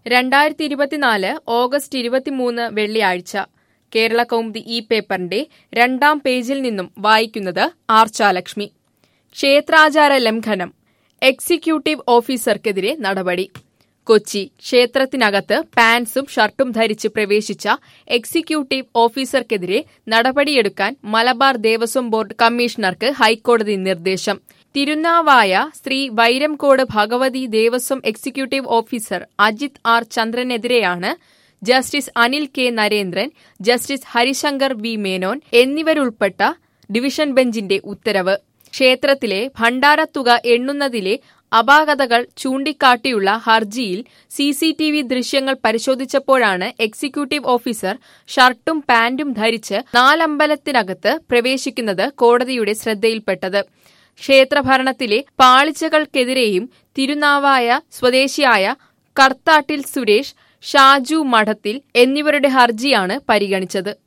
രണ്ടായിരത്തി ഇരുപത്തിനാല് ഓഗസ്റ്റ് ഇരുപത്തിമൂന്ന് വെള്ളിയാഴ്ച കേരള കൗമുദി ഈ പേപ്പറിന്റെ രണ്ടാം പേജിൽ നിന്നും വായിക്കുന്നത് ആർച്ചാലക്ഷ്മി ക്ഷേത്രാചാര ലംഘനം എക്സിക്യൂട്ടീവ് ഓഫീസർക്കെതിരെ നടപടി കൊച്ചി ക്ഷേത്രത്തിനകത്ത് പാൻസും ഷർട്ടും ധരിച്ച് പ്രവേശിച്ച എക്സിക്യൂട്ടീവ് ഓഫീസർക്കെതിരെ നടപടിയെടുക്കാൻ മലബാർ ദേവസ്വം ബോർഡ് കമ്മീഷണർക്ക് ഹൈക്കോടതി നിർദ്ദേശം Thirunavaya Shri Vairamkode Bhagavathi Devaswom executive officer Ajith R ചന്ദ്രനെതിരെയാണ് justice Anil K Narendran justice Harisankar V Menon എന്നിവരുൾപ്പെട്ട ഡിവിഷൻ ബെഞ്ചിന്റെ ഉത്തരവ് ക്ഷേത്രത്തിലെ ഭണ്ഡാരത്തുക എണ്ണുന്നതിലെ അപാകതകൾ ചൂണ്ടിക്കാട്ടിയുള്ള ഹർജിയിൽ സി സി ടി വി ദൃശ്യങ്ങൾ പരിശോധിച്ചപ്പോഴാണ് എക്സിക്യൂട്ടീവ് ഓഫീസർ ഷർട്ടും പാന്റും ധരിച്ച് നാലമ്പലത്തിനകത്ത് പ്രവേശിക്കുന്നത് കോടതിയുടെ ശ്രദ്ധയിൽപ്പെട്ടത് ക്ഷേത്രഭരണത്തിലെ പാളിച്ചകൾക്കെതിരെയും തിരുനാവായ സ്വദേശിയായ കർത്താട്ടിൽ സുരേഷ് ഷാജു മഠത്തിൽ എന്നിവരുടെ ഹർജിയാണ് പരിഗണിച്ചത്